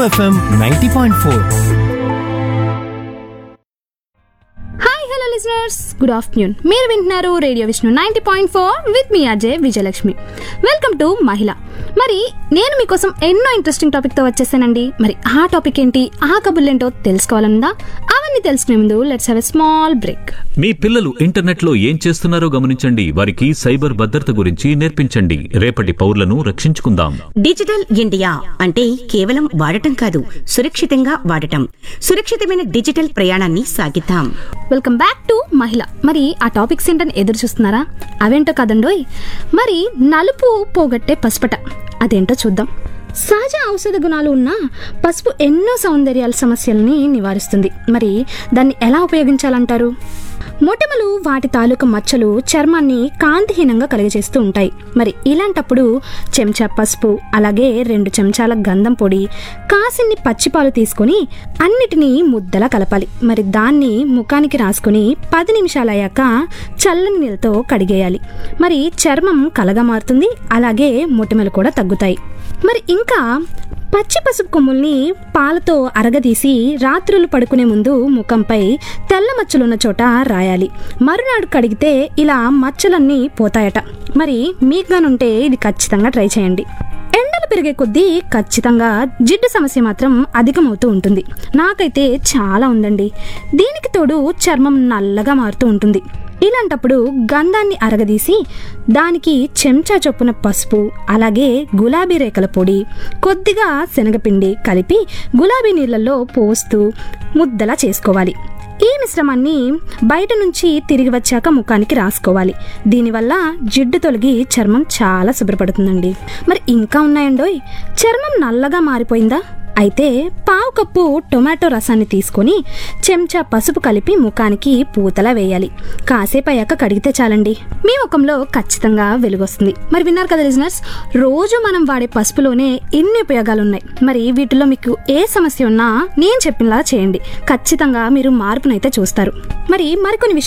FM ninety point four hi hello listeners good afternoon మీరు వింటున్నారు radio Vishnu ninety point four with me Ajay Vijayalakshmi welcome to Mahila మరి నేను మీకోసం ఎన్నో ఇంట్రెస్టింగ్ టాపిక్తో వచ్చేసానండి మరి ఆ టాపిక్ ఏంటి ఆ కబుర్లు ఏంటో తెలుసుకోవాలనుందా అవన్నీ తెలుసుకునే ముందు let's have a small break మీ పిల్లలు ఇంటర్నెట్లో ఏం చేస్తున్నారో గమనించండి వారికి సైబర్ భద్రత గురించి నేర్పించండి రేపటి పౌరులను రక్షించుకుందాం డిజిటల్ ఇండియా అంటే కేవలం వాడటం కాదు సురక్షితంగా వాడటం సురక్షితమైన డిజిటల్ ప్రయాణాన్ని సాగిద్దాం వెల్కమ్ బ్యాక్ టు మహిళ మరి ఆ టాపిక్స్ ఏంటని ఎదురు చూస్తున్నారా అవేంటో కదండోయ్ మరి నలుపు పోగొట్టే పసుపట అదేంటో చూద్దాం సహజ ఔషధ గుణాలు ఉన్న పసుపు ఎన్నో సౌందర్యాల సమస్యల్ని నివారిస్తుంది మరి దాన్ని ఎలా ఉపయోగించాలంటారు మొటిమలు వాటి తాలూకు మచ్చలు చర్మాన్ని కాంతిహీనంగా కలిగజేస్తూ ఉంటాయి మరి ఇలాంటప్పుడు చెంచా పసుపు అలాగే రెండు చెంచాల గంధం పొడి కాసిన్ని పచ్చిపాలు తీసుకొని అన్నిటినీ ముద్దలా కలపాలి మరి దాన్ని ముఖానికి రాసుకొని పది నిమిషాలు అయ్యాక చల్లని నీళ్ళతో కడిగేయాలి మరి చర్మం కలగా మారుతుంది అలాగే మొటిమలు కూడా తగ్గుతాయి మరి ఇంకా పచ్చి పసుపు కొమ్ముల్ని పాలతో అరగదీసి రాత్రులు పడుకునే ముందు ముఖంపై తెల్ల మచ్చలున్న చోట రాయాలి మరునాడు కడిగితే ఇలా మచ్చలన్నీ పోతాయట మరి మీకు గానుంటే ఇది ఖచ్చితంగా ట్రై చేయండి ఎండలు పెరిగే కొద్దీ ఖచ్చితంగా జిడ్డు సమస్య మాత్రం అధికమవుతూ ఉంటుంది నాకైతే చాలా ఉందండి దీనికి తోడు చర్మం నల్లగా మారుతూ ఉంటుంది ఇలాంటప్పుడు గంధాన్ని అరగదీసి దానికి చెంచా చొప్పున పసుపు అలాగే గులాబీ రేఖల పొడి కొద్దిగా శనగపిండి కలిపి గులాబీ నీళ్ళల్లో పోస్తూ ముద్దలా చేసుకోవాలి ఈ మిశ్రమాన్ని బయట నుంచి తిరిగి వచ్చాక ముఖానికి రాసుకోవాలి దీనివల్ల జిడ్డు తొలగి చర్మం చాలా శుభ్రపడుతుందండి మరి ఇంకా ఉన్నాయండోయ్ చర్మం నల్లగా మారిపోయిందా అయితే పావు కప్పు టొమాటో రసాన్ని తీసుకొని చెంచా పసుపు కలిపి ముఖానికి పూతలా వేయాలి కాసేపు అయ్యాక కడిగితే చాలండి మీ ముఖంలో ఖచ్చితంగా వెలుగొస్తుంది మరి విన్నారు కదా లిజనర్స్ రోజు మనం వాడే పసుపులోనే ఎన్ని ఉపయోగాలు ఉన్నాయి మరి వీటిలో మీకు ఏ సమస్య ఉన్నా నేను చెప్పినలా చేయండి ఖచ్చితంగా మీరు మార్పునైతే చూస్తారు మరి మరికొన్ని విషయాలు